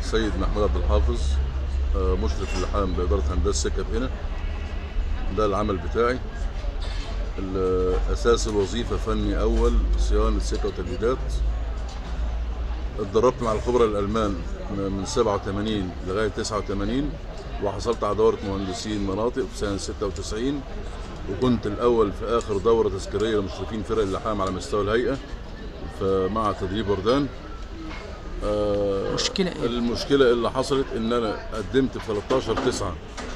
سيد محمود عبد الحافظ آه، مشرف اللحام بإدارة هندسة سكة هنا ده العمل بتاعي ال- أساس الوظيفة فني أول صيانة سكة وتجديدات اتدربت مع الخبراء الألمان من 87 لغاية 89 وحصلت على دورة مهندسين مناطق في سنة 96 وكنت الأول في آخر دورة تذكارية لمشرفين فرق اللحام على مستوى الهيئة فمع تدريب وردان آه، مشكلة إيه؟ المشكلة اللي حصلت إن أنا قدمت في 13 9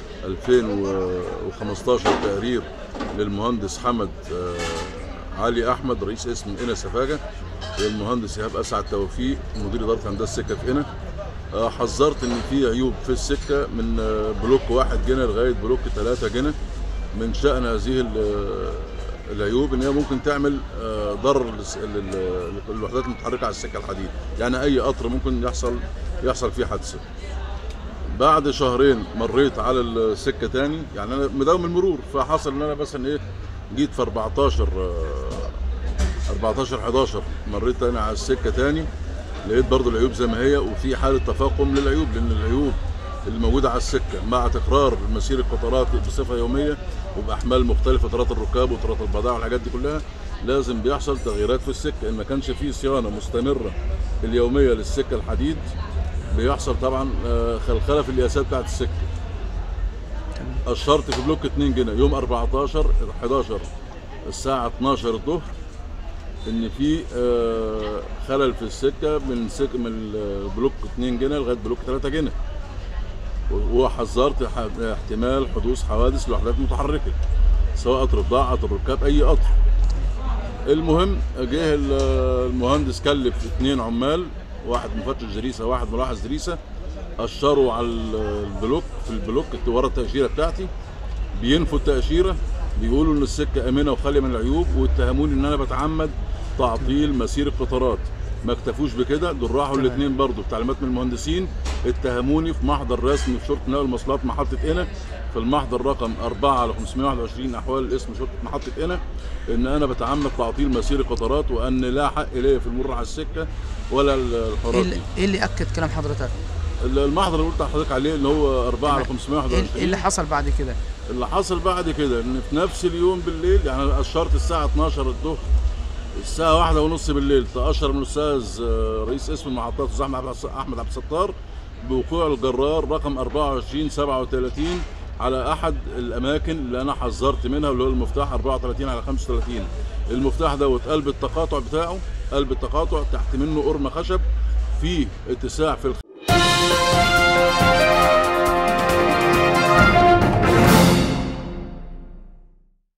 2015 تقرير للمهندس حمد آه، علي أحمد رئيس اسم إنا سفاجة والمهندس إيهاب أسعد توفيق مدير إدارة هندسة سكة في إنا آه، حذرت إن في عيوب في السكة من آه، بلوك واحد جنيه لغاية بلوك ثلاثة جنيه من شأن هذه ال- العيوب ان هي ممكن تعمل آه، ضرر للس- لل- للوحدات المتحركه على السكه الحديد يعني اي قطر ممكن يحصل يحصل فيه حادثه بعد شهرين مريت على السكه تاني يعني انا مداوم المرور فحصل ان انا مثلا ايه جيت في 14 آه، 14 11 مريت تاني على السكه تاني لقيت برضو العيوب زي ما هي وفي حاله تفاقم للعيوب لان العيوب الموجوده على السكه مع تكرار مسير القطارات بصفه يوميه وباحمال مختلفه طيارات الركاب وطيارات البضائع والحاجات دي كلها لازم بيحصل تغييرات في السكه ان ما كانش في صيانه مستمره اليوميه للسكه الحديد بيحصل طبعا آه، خلخله في القياسات بتاعت السكه اشرت في بلوك 2 جنيه يوم 14 11 الساعه 12 الظهر ان في آه، خلل في السكه من سك من بلوك 2 جنيه لغايه بلوك 3 جنيه وحذرت ح- احتمال حدوث حوادث لوحدات متحركه سواء قطر بضاعه قطر ركاب اي قطر المهم جه ال- المهندس كلف اثنين عمال واحد مفتش دريسه واحد ملاحظ دريسه اشروا على ال- البلوك في البلوك ورا التاشيره بتاعتي بينفوا التاشيره بيقولوا ان السكه امنه وخاليه من العيوب واتهموني ان انا بتعمد تعطيل مسير القطارات ما اكتفوش بكده دول راحوا تمام. الاثنين برضه بتعليمات من المهندسين اتهموني في محضر رسمي في شرطه نقل المواصلات محطه قنا في المحضر رقم 4 على 521 احوال الاسم شرطه محطه قنا ان انا بتعمد تعطيل مسير القطارات وان لا حق ليا في المرور على السكه ولا ايه الحوارات اللي, دي إيه اللي اكد كلام حضرتك؟ المحضر اللي قلت لحضرتك عليه اللي هو 4 على تمام. 521 ايه إيه اللي حصل بعد كده؟ اللي حصل بعد كده ان في نفس اليوم بالليل يعني أنا اشرت الساعه 12 الظهر الساعه واحدة ونص بالليل تاشر من الاستاذ آه، رئيس اسم المحطات استاذ احمد عبد الس- احمد عبد الستار بوقوع الجرار رقم 24 37 على احد الاماكن اللي انا حذرت منها واللي هو المفتاح 34 على 35 المفتاح دوت قلب التقاطع بتاعه قلب التقاطع تحت منه قرمه خشب فيه اتساع في الخ...